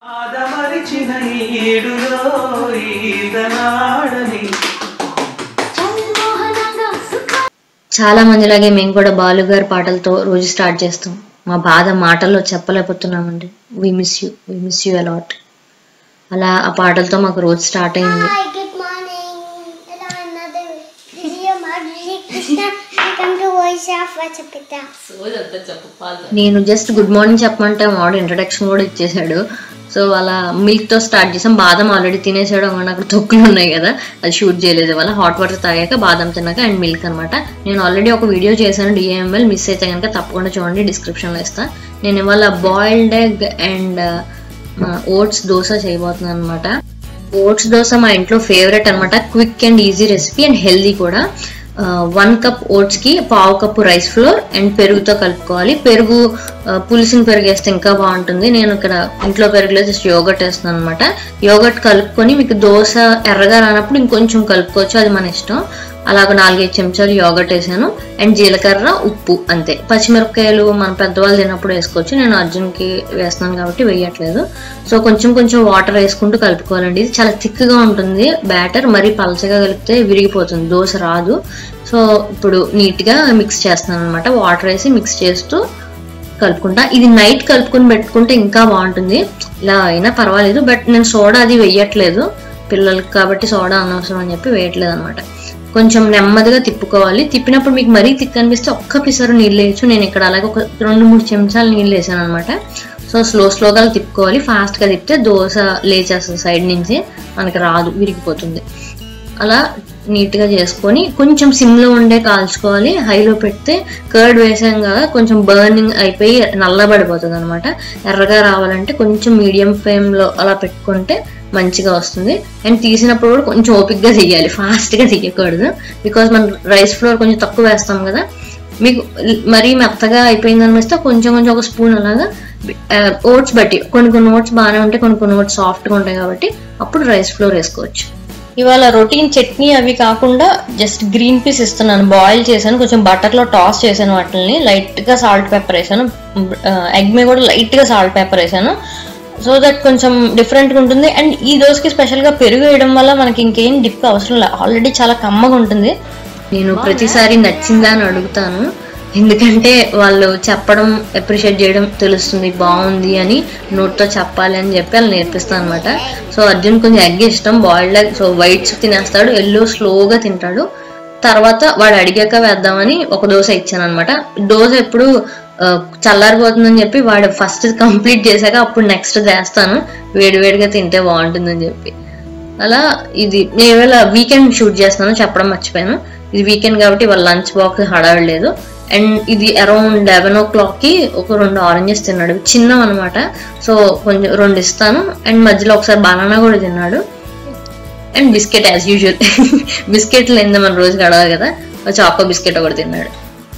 ఆదమరిచిన ఈడులో ఈదనాడని చాలా మందిలాగే మేము కూడా బాలుగారి పాటలతో రోజు స్టార్ట్ చేస్తాం మా బాధ మాటల్లో చెప్పలేకపోతున్నామండి we miss you we miss you a lot అలా ఆ పాటలతో మాకు రోజు స్టార్ట్ అయింది Hi, good morning. Hello, another. This is your mom, Shri Krishna. Welcome to Voice of Vachapita. నేను జస్ట్ గుడ్ మార్నింగ్ చెప్పమంటే వాడు ఇంట్రడక్షన్ కూడా ఇచ్చేసాడు సో అలా మిల్క్ తో స్టార్ట్ చేసాం బాదం ఆల్రెడీ తినేసాడు అక్కడ అక్కడ తొక్కులు ఉన్నాయి కదా అది షూట్ చేయలేదు వల్ల హాట్ వాటర్ తాగాక బాదం తిన్నాక అండ్ మిల్క్ అనమాట నేను ఆల్రెడీ ఒక వీడియో చేశాను డిఏఎంఎల్ మిస్ అయితే కనుక తప్పకుండా చూడండి డిస్క్రిప్షన్లో ఇస్తా నేను ఇవాళ boiled egg and oats dosa చేయబోతున్నాను అనమాట ఓట్స్ దోశ మా ఇంట్లో ఫేవరెట్ అనమాట quick and easy recipe and healthy కూడా వన్ కప్ ఓట్స్ కి పావు కప్పు రైస్ ఫ్లోర్ అండ్ పెరుగుతో కలుపుకోవాలి పెరుగు ఆ, పులిసిన పెరుగు వేస్తే ఇంకా బాగుంటుంది నేను ఇక్కడ ఇంట్లో పెరుగులో జస్ట్ యోగట్ వేస్తున్నాను అనమాట యోగట్ కలుపుకొని మీకు దోశ ఎర్రగా రానప్పుడు ఇంకొంచెం కలుపుకోవచ్చు అది మన ఇష్టం అలాగ నాలుగైదు చెంచాలు యోగట్ వేసాను అండ్ జీలకర్ర ఉప్పు అంతే పచ్చిమిరపకాయలు మన పెద్దవాళ్ళు తిన్నప్పుడు వేసుకోవచ్చు నేను అర్జున్కి వేస్తున్నాను కాబట్టి వేయట్లేదు సో కొంచెం కొంచెం వాటర్ వేసుకుంటూ కలుపుకోవాలండి ఇది చాలా థిక్గా ఉంటుంది బ్యాటర్ మరీ పలచగా కలిపితే విరిగిపోతుంది దోశ రాదు సో ఇప్పుడు నీట్గా మిక్స్ చేస్తున్నాను అనమాట వాటర్ వేసి మిక్స్ చేస్తూ కలుపుకుంటా ఇది నైట్ కలుపుకొని పెట్టుకుంటే ఇంకా బాగుంటుంది ఇలా అయినా పర్వాలేదు బట్ నేను సోడా అది వేయట్లేదు పిల్లలకి కాబట్టి సోడా అనవసరం అని చెప్పి వేయట్లేదు అనమాట కొంచెం నెమ్మదిగా తిప్పుకోవాలి తిప్పినప్పుడు మీకు మరీ తిక్కు అనిపిస్తే ఒక్క పిసరు నీళ్ళు వేయచ్చు నేను ఇక్కడ అలాగే ఒక రెండు మూడు చెంచాలు నీళ్ళు వేసాను అనమాట సో స్లో స్లోగా తిప్పుకోవాలి ఫాస్ట్గా తిప్పితే దోశ లేచేస్తుంది సైడ్ నుంచి మనకి రాదు విరిగిపోతుంది అలా నీట్గా చేసుకొని కొంచెం సిమ్లో ఉండే కాల్చుకోవాలి హైలో పెడితే కర్డ్ వేసాం కదా కొంచెం బర్నింగ్ అయిపోయి నల్లబడిపోతుంది అనమాట ఎర్రగా రావాలంటే కొంచెం మీడియం ఫ్లేమ్లో అలా పెట్టుకుంటే మంచిగా వస్తుంది అండ్ తీసినప్పుడు కూడా కొంచెం ఓపిక్గా తీయాలి ఫాస్ట్గా తీయకూడదు బికాజ్ మనం రైస్ ఫ్లోర్ కొంచెం తక్కువ వేస్తాం కదా మీకు మరీ మెత్తగా అయిపోయింది అనిపిస్తే కొంచెం కొంచెం ఒక స్పూన్ అలాగా ఓట్స్ బట్టి కొన్ని కొన్ని ఓట్స్ బాగానే ఉంటాయి కొన్ని కొన్ని ఓట్స్ సాఫ్ట్గా ఉంటాయి కాబట్టి అప్పుడు రైస్ ఫ్లోర్ వేసుకోవచ్చు ఇవాళ రొటీన్ చట్నీ అవి కాకుండా జస్ట్ గ్రీన్ పీస్ ఇస్తున్నాను బాయిల్ చేశాను కొంచెం బటర్లో టాస్ చేశాను వాటిని లైట్గా సాల్ట్ పెప్పర్ వేసాను ఎగ్ మీద కూడా లైట్గా సాల్ట్ పెప్పర్ వేసాను సో దట్ కొంచెం డిఫరెంట్గా ఉంటుంది అండ్ ఈ దోశకి స్పెషల్గా పెరుగు వేయడం వల్ల మనకి ఇంకేం డిప్ అవసరం లేదు ఆల్రెడీ చాలా కమ్మగా ఉంటుంది నేను ప్రతిసారి నచ్చిందా అని అడుగుతాను ఎందుకంటే వాళ్ళు చెప్పడం అప్రిషియేట్ చేయడం తెలుస్తుంది బాగుంది అని నోట్తో చెప్పాలి అని చెప్పి వాళ్ళు నేర్పిస్తాను అనమాట సో అర్జున్ కొంచెం ఎగ్ ఇష్టం బాయిల్డ్ ఎగ్ సో వైట్స్ తినేస్తాడు ఎల్లో స్లోగా తింటాడు తర్వాత వాడు అడిగాక వేద్దామని ఒక దోశ ఇచ్చాను అనమాట దోశ ఎప్పుడు ఆ, చల్లారిపోతుందని చెప్పి వాడు ఫస్ట్ కంప్లీట్ చేశాక అప్పుడు నెక్స్ట్ చేస్తాను వేడివేడిగా తింటే బాగుంటుందని చెప్పి అలా ఇది నేను ఇవాళ వీకెండ్ షూట్ చేస్తున్నాను చెప్పడం మర్చిపోయాను ఇది వీకెండ్ కాబట్టి వాళ్ళ లంచ్ బాక్స్ హడావిడలేదు అండ్ ఇది అరౌండ్ లెవెన్ ఓ క్లాక్కి ఒక రెండు ఆరెంజెస్ తిన్నాడు చిన్నవి అనమాట సో కొంచెం రెండు ఇస్తాను అండ్ మధ్యలో ఒకసారి బనానా కూడా తిన్నాడు అండ్ బిస్కెట్ యాజ్ యూజువల్ బిస్కెట్లు ఏందో మన రోజు గడవాలి కదా చాకో బిస్కెట్ ఒకటి తిన్నాడు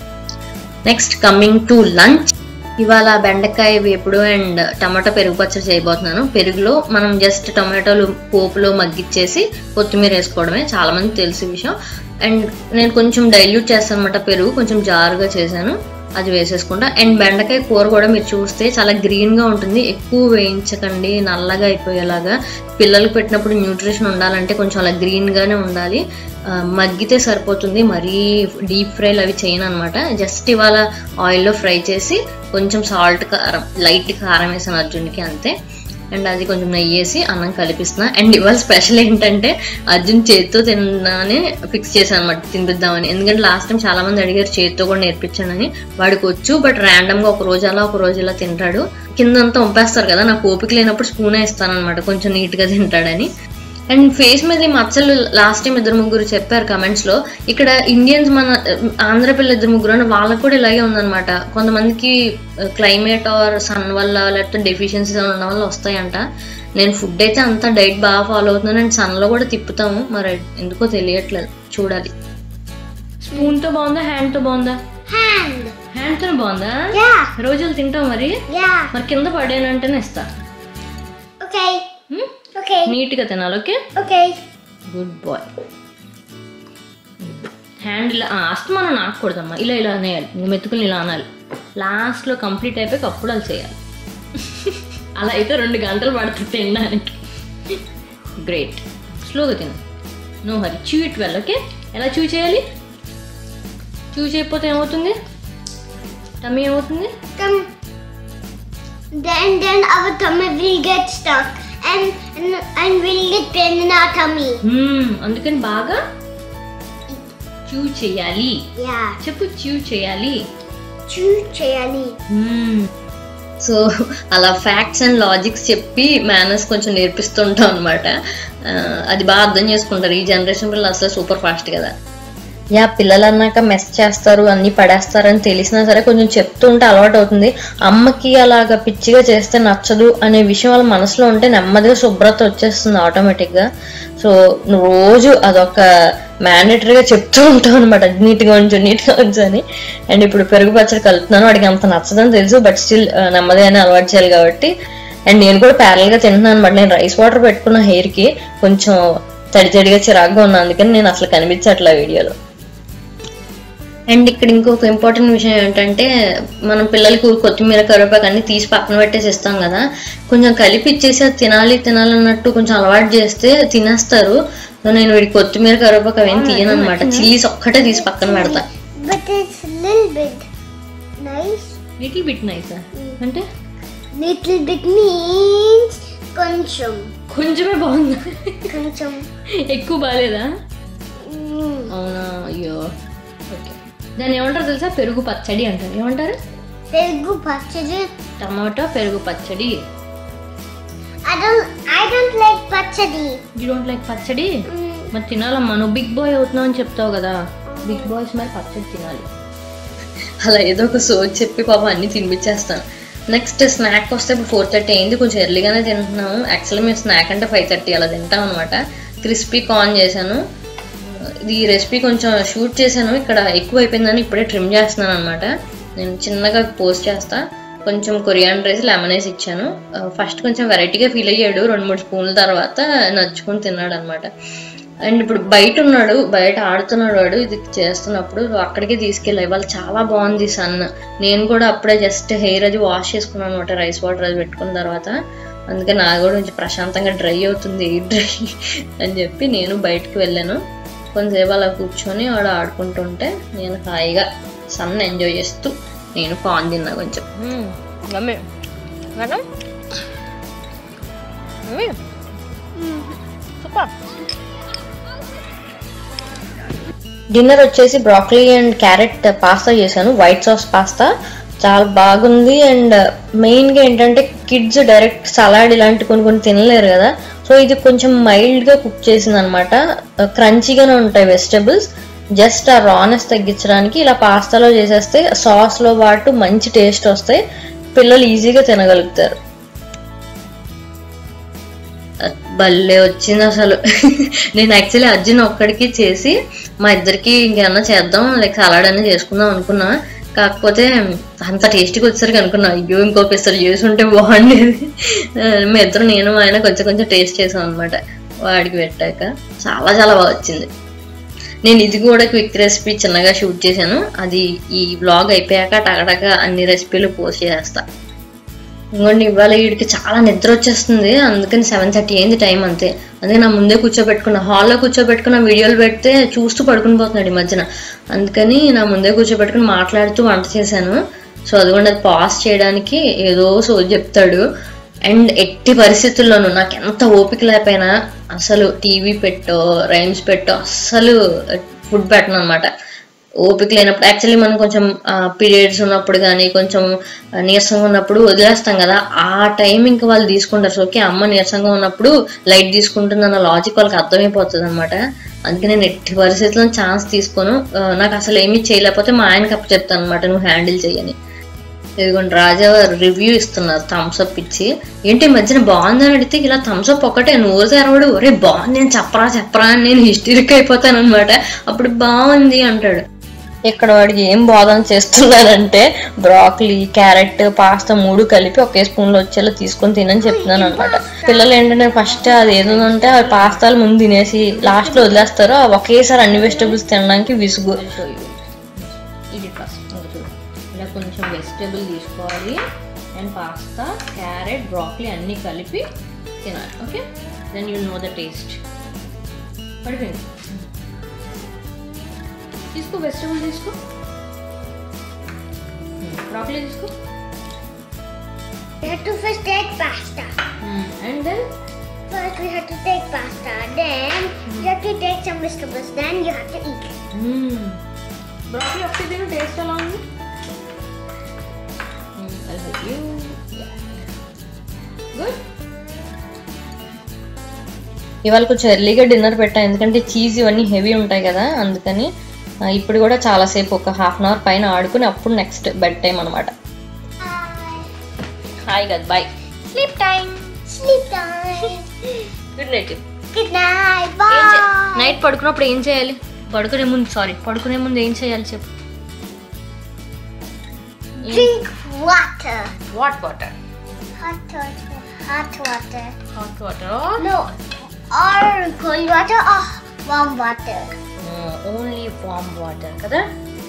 నెక్స్ట్ కమింగ్ టు లంచ్ ఇవాళ బెండకాయ వేపుడు అండ్ టమాటా పెరుగు పచ్చడి చేయబోతున్నాను పెరుగులో మనం జస్ట్ టమాటోలు పోపులో మగ్గిచ్చేసి కొత్తిమీర వేసుకోవడమే చాలా మంది తెలిసి విషయం అండ్ నేను కొంచెం డైల్యూట్ చేస్తాను అనమాట పెరుగు కొంచెం జారుగా చేశాను అది వేసేసుకుంటా అండ్ బెండకాయ కూర కూడా మీరు చూస్తే చాలా గ్రీన్గా ఉంటుంది ఎక్కువ వేయించకండి నల్లగా అయిపోయేలాగా పిల్లలకు పెట్టినప్పుడు న్యూట్రిషన్ ఉండాలంటే కొంచెం అలా గ్రీన్గానే ఉండాలి ఆ, మగ్గితే సరిపోతుంది మరీ డీప్ ఫ్రైలు అవి చేయను అనమాట జస్ట్ ఇవాళ ఆయిల్లో ఫ్రై చేసి కొంచెం సాల్ట్ కారం లైట్ కారం వేసాను అర్జున్కి అంతే అండ్ అది కొంచెం నెయ్యి వేసి అన్నం కలిపిస్తున్నా అండ్ ఇవాళ స్పెషల్ ఏంటంటే అర్జున్ చేతితో తిన్నానే ఫిక్స్ చేశాను అనమాట తినిపిద్దామని ఎందుకంటే లాస్ట్ టైం చాలా మంది అడిగారు చేతితో కూడా నేర్పించానని వాడికి వచ్చు బట్ ర్యాండమ్ గా ఒక రోజు అలా ఒక రోజు ఇలా తింటాడు కిందంతా వంపేస్తారు కదా నాకు ఓపిక లేనప్పుడు స్పూనే ఇస్తాను అనమాట కొంచెం నీట్ గా తింటాడని అండ్ ఫేస్ మీద ఈ మచ్చలు లాస్ట్ టైం ఇద్దరు ముగ్గురు చెప్పారు కమెంట్స్ లో ఇక్కడ ఇండియన్స్ మన ఆంధ్ర పిల్ల ఇద్దరు ముగ్గురు అని వాళ్ళకు కూడా ఇలాగే ఉందన్నమాట కొంతమందికి క్లైమేట్ ఆర్ సన్ వల్ల లేకపోతే డెఫిషియన్సీస్ ఉన్న వల్ల వస్తాయంట నేను ఫుడ్ అయితే అంతా డైట్ బాగా ఫాలో అవుతున్నాను అండ్ సన్ లో కూడా తిప్పుతాము మరి ఎందుకో తెలియట్లేదు చూడాలి స్పూన్ తో బాగుందా హ్యాండ్ తో బాగుందా Hand. హ్యాండ్ తో బాగుందా Yeah. రోజులు తింటావు మరి Yeah. మరి కింద పడేనంటేనే ఇస్తా Okay. Okay. నీట్ గా తినాలి okay Okay. Good boy hand ఇలా ఆ, అస్తమానం నాకూడదమ్మా ఇలా ఇలా అనేయాలి ఇంకా మెతుకులు ఇలా అనాలి లాస్ట్లో కంప్లీట్ అయిపోయాక అప్పుడు అది చేయాలి అలా అయితే రెండు గంటలు పడుతుంది తినడానికి గ్రేట్ స్లోగా తిను no Hari chew it well okay ఎలా చూ చేయాలి చూ చేయకపోతే ఏమవుతుంది టమ్మీ ఏమవుతుంది Come. Then, then our tummy will get stuck and, and, and we'll get pain in our tummy. మ్మ్, అందుకని బాగా చూ చేయాలి Yeah. చెప్పు చూ చేయాలి Chew chayali. సో అలా ఫ్యాక్ట్స్ అండ్ లాజిక్స్ చెప్పి మేనర్స్ కొంచెం నేర్పిస్తుంటాం అనమాట అది బాగా అర్థం చేసుకుంటారు ఈ జనరేషన్ పిల్లలు అసలు సూపర్ ఫాస్ట్ కదా యా పిల్లలు అన్నాక మెస్ చేస్తారు అన్ని పడేస్తారు అని తెలిసినా సరే కొంచెం చెప్తూ ఉంటే అలవాటు అవుతుంది అమ్మకి అలాగా పిచ్చిగా చేస్తే నచ్చదు అనే విషయం వాళ్ళ మనసులో ఉంటే నెమ్మదిగా శుభ్రత వచ్చేస్తుంది ఆటోమేటిక్గా సో రోజు అదొక మ్యాండేటరీగా చెప్తూ ఉంటాం అనమాట నీట్గా ఉంచు నీట్గా ఉంచు అని అండ్ ఇప్పుడు పెరుగు పచ్చడి కలుపుతున్నాను వాడికి అంత నచ్చదని తెలుసు బట్ స్టిల్ నెమ్మదిగానే అలవాటు చేయాలి కాబట్టి అండ్ నేను కూడా ప్యారల్ గా తింటున్నాను అనమాట నేను రైస్ వాటర్ పెట్టుకున్న హెయిర్ కి కొంచెం తడి తడిగా చిరాగ్గా ఉన్నాను అందుకని నేను అసలు కనిపించట్లా వీడియోలో అండ్ ఇక్కడ ఇంకొక ఇంపార్టెంట్ విషయం ఏంటంటే మనం పిల్లలకి కొత్తిమీర కరివేపాకు అన్ని తీసి పక్కన పెట్టేసి ఇస్తాం కదా కొంచెం కలిపి ఇచ్చేసి అది తినాలి తినాలి అన్నట్టు కొంచెం అలవాటు చేస్తే తినేస్తారు సో నేను వీడికి కొత్తిమీర కరివేపాకు అవేం తీయను అనమాట చిల్లీస్ ఒక్కటే తీసి పక్కన పెడతా But it's a little bit nice. Little bit nice అంటే Little bit means conchum. కొంచెమే బాగుందా Conchum. ఎక్కువ బాగాలేదా Mm. అవునా అయ్యో ఓకే దాన్ని ఏమంటారు తెలుసా పెరుగు పచ్చడి అంటారు ఏమంటారు Pergu pachadi. టమాటో పెరుగు పచ్చడి I don't. I don't like pachadi. You don't like pachadi Mm. మరి తినాలమ్మా నువ్వు బిగ్ బాయ్ అవుతున్నావు అని చెప్తావు కదా బిగ్ బాయ్స్ మరి పచ్చడి తినాలి అలా ఏదో ఒక సోచ్ చెప్పి పాపం అన్ని తినిపించేస్తాను నెక్స్ట్ స్నాక్ వస్తే ఇప్పుడు ఫోర్ థర్టీ అయింది కొంచెం ఎర్లీగానే తింటున్నాము యాక్చువల్లీ మేము స్నాక్ అంటే ఫైవ్ థర్టీ అలా తింటాం అనమాట క్రిస్పీ కార్న్ చేశాను ఇది ఈ రెసిపీ కొంచెం షూట్ చేశాను ఇక్కడ ఎక్కువ అయిపోయిందని ఇప్పుడే ట్రిమ్ చేస్తున్నాను అనమాట నేను చిన్నగా పోస్ట్ చేస్తా కొంచెం కొరియాన్ రైస్ లెమన్ వేసి ఇచ్చాను ఫస్ట్ కొంచెం వెరైటీగా ఫీల్ అయ్యాడు రెండు మూడు స్పూన్ల తర్వాత నచ్చుకొని తిన్నాడు అనమాట అండ్ ఇప్పుడు బయట ఉన్నాడు బయట ఆడుతున్నాడు వాడు ఇది చేస్తున్నప్పుడు అక్కడికే తీసుకెళ్ళా ఇవాళ చాలా బాగుంది సన్ నేను కూడా అప్పుడే జస్ట్ హెయిర్ అది వాష్ చేసుకున్నాను అనమాట రైస్ వాటర్ అది పెట్టుకున్న తర్వాత అందుకే నా కూడా కొంచెం ప్రశాంతంగా డ్రై అవుతుంది ఎయిర్ డ్రై అని చెప్పి నేను బయటకు వెళ్ళాను కొంతసేపు అలా కూర్చొని వాడు ఆడుకుంటుంటే నేను హాయిగా సన్ ఎంజాయ్ చేస్తూ నేను పాన్ తిన్నా కొంచెం మేడం సూపర్ డిన్నర్ వచ్చేసి బ్రాకలీ అండ్ క్యారెట్ పాస్తా చేశాను వైట్ సాస్ పాస్తా చాలా బాగుంది అండ్ మెయిన్గా ఏంటంటే కిడ్స్ డైరెక్ట్ సలాడ్ ఇలాంటి కొన్ని కొన్ని తినలేరు కదా సో ఇది కొంచెం మైల్డ్గా కుక్ చేసింది అనమాట క్రంచీగానే ఉంటాయి వెజిటబుల్స్ జస్ట్ ఆ రానెస్ తగ్గించడానికి ఇలా పాస్తాలో చేసేస్తే సాస్లో పాటు మంచి టేస్ట్ వస్తాయి పిల్లలు ఈజీగా తినగలుగుతారు భలే వచ్చింది అసలు నేను యాక్చువల్లీ అర్జున్ ఒక్కడికి చేసి మా ఇద్దరికి ఇంకేమన్నా చేద్దాం లైక్ సలాడ్ అన్నీ చేసుకుందాం అనుకున్నా కాకపోతే అంత టేస్టీగా వచ్చేసరికి అనుకున్నా అయ్యో ఇంకో పిసరు చేసి ఉంటే బాగుండేది మీ ఇద్దరు నేను ఆయన కొంచెం కొంచెం టేస్ట్ చేసాం అనమాట వాడికి పెట్టాక చాలా చాలా బాగా వచ్చింది నేను ఇది కూడా క్విక్ రెసిపీ చిన్నగా షూట్ చేశాను అది ఈ బ్లాగ్ అయిపోయాక టగటక అన్ని రెసిపీలు పోస్ట్ చేస్తా ఇంకోండి ఇవాళ వీడికి చాలా నిద్ర వచ్చేస్తుంది అందుకని సెవెన్ థర్టీ అయింది టైం అంతే అందుకే నా ముందే కూర్చోబెట్టుకున్నా హాల్లో కూర్చోబెట్టుకున్న వీడియోలు పెడితే చూస్తూ పడుకుని పోతున్నాడు ఈ మధ్యన అందుకని నా ముందే కూర్చోబెట్టుకుని మాట్లాడుతూ వంట చేశాను సో అదిగోండి అది పాస్ చేయడానికి ఏదో సో చెప్తాడు అండ్ ఎట్టి పరిస్థితుల్లోనూ నాకు ఎంత ఓపిక లేకపోయినా అసలు టీవీ పెట్టో రైమ్స్ పెట్టో అస్సలు ఫుడ్ పెట్టను అనమాట ఓపిక లేనప్పుడు యాక్చువల్లీ మనం కొంచెం పీరియడ్స్ ఉన్నప్పుడు కానీ కొంచెం నీరసంగా ఉన్నప్పుడు వదిలేస్తాం కదా ఆ టైం ఇంకా వాళ్ళు తీసుకుంటారు సో ఓకే అమ్మ నీరసంగా ఉన్నప్పుడు లైట్ తీసుకుంటుందన్న లాజిక్ వాళ్ళకి అర్థమైపోతుంది అనమాట అందుకే నేను ఎట్టి పరిస్థితుల్లో ఛాన్స్ తీసుకోను ఆ, నాకు అసలు ఏమీ చేయలేకపోతే మా ఆయనకి అప్పు చెప్తాను అనమాట నువ్వు హ్యాండిల్ చేయని ఇదిగోండి రాజా రివ్యూ ఇస్తున్నారు థమ్స్ అప్ ఇచ్చి ఏంటి ఈ మధ్యన బాగుందని అడిగితే ఇలా థమ్స్ అప్ ఒకటే నూరు తెరవడు ఒరే బాగుంది నేను చెప్పరా చెప్పరా అని నేను హిస్టరిక్ అయిపోతాను అనమాట అప్పుడు బాగుంది అంటాడు ఇక్కడ వాడికి ఏం బోధన చేస్తున్నానంటే బ్రాకలీ క్యారెట్ పాస్తా మూడు కలిపి ఒకే స్పూన్ లో వచ్చేలా తీసుకొని తినని చెప్తున్నాను అనమాట పిల్లలు ఏంటంటే ఫస్ట్ అది ఏదంటే ఆ పాస్తాలు ముందు తినేసి లాస్ట్ లో వదిలేస్తారు ఆ ఒకేసారి అన్ని వెజిటబుల్స్ తినడానికి విసుగు ఇది ఇలా కొంచెం వెజిటేబుల్ తీసుకోవాలి అండ్ పాస్తా క్యారెట్ బ్రాక్లీ అన్నీ కలిపి తినాలి okay then you know the taste పడిపోయింది తీసుకో వెజిటేబుల్ తీసుకో బ్రాక్లీ తీసుకో We have to first take pasta. And then First we have to take pasta. Then you have to take some vegetables. Then you have to eat. Broccoli ఒకటి తిను taste ఎలా ఉంది good ఇవాళ కొంచెం ఎర్లీగా dinner పెట్టా ఎందుకంటే చీజ్ ఇవన్నీ హెవీ ఉంటాయి కదా అందుకని ఆ, ఇప్పుడు కూడా చాలాసేపు ఒక హాఫ్ అన్ అవర్ పైన ఆడుకుని అప్పుడు నెక్స్ట్ బెడ్ టైం అనమాట Bye. హాయ్ కదా bye sleep time Sleep time. Good night Good night. Bye. Night పడుకున్నప్పుడు ఏం చేయాలి పడుకునే ముందు సారీ పడుకునే ముందు ఏం చేయాలి చెప్పు Drink water. What water Hot water. Hot water. Hot water No. Or cold water or warm water. Only warm water కదా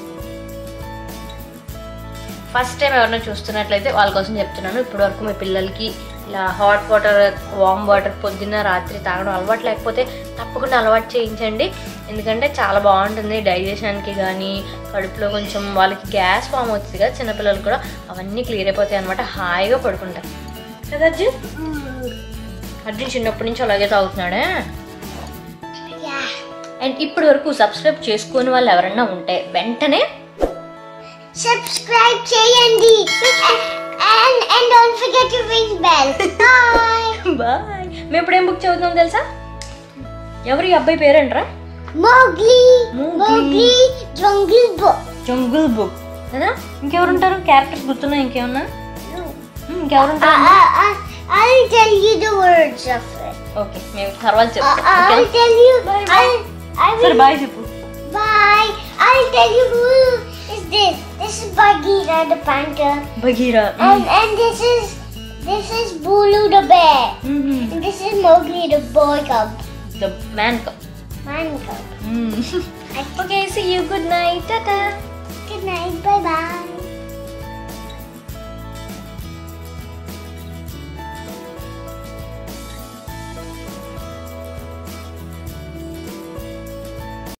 ఫస్ట్ టైం ఎవరైనా చూస్తున్నట్లయితే వాళ్ళ కోసం చెప్తున్నాను ఇప్పటి వరకు మీ పిల్లలకి ఇలా హాట్ వాటర్ వామ్ వాటర్ పొద్దున్న రాత్రి తాగడం అలవాటు లేకపోతే తప్పకుండా అలవాటు చేయించండి ఎందుకంటే చాలా బాగుంటుంది డైజెషన్కి కానీ కడుపులో కొంచెం వాళ్ళకి గ్యాస్ ఫామ్ అవుతుంది కదా చిన్నపిల్లలు కూడా అవన్నీ క్లియర్ అయిపోతాయి అనమాట హాయిగా పడుకుంటారు కదా అర్జున్ అర్జున్ చిన్నప్పటి నుంచి అలాగే తాగుతున్నాడే Yeah. అండ్ ఇప్పటి వరకు సబ్స్క్రైబ్ చేసుకుని వాళ్ళు ఎవరన్నా ఉంటే వెంటనే Subscribe చేయండి. And and don't forget to ring bell. Bye. Bye మేము ఇప్పుడు ఏం బుక్ చదువుతాం తెలుసా ఎవరు ఈ అబ్బాయి పేరేంట్రా Mowgli. Mowgli. Mowgli Jungle Book. Jungle book కదా ఇంకెవరు ఉంటారు క్యారెక్టర్స్ గుర్తున్నాయి ఇంకేమన్నా No. Hmm, ఇంకెవరు I, ఉంటారు I, I, I'll tell you the words of it. Okay మేము తర్వాత Uh, చెప్తాం I'll ఓకేనా? tell you. Bye, bye. I'll, I సరే will. బాయ్ చెప్పు Bye. I'll tell you who is this. This is Bagheera the panther. Bagheera And and this is this is Bulu the bear. And this is Mowgli the boy cub. The man cub Man cub. Okay see you good night tata Good night. Bye bye.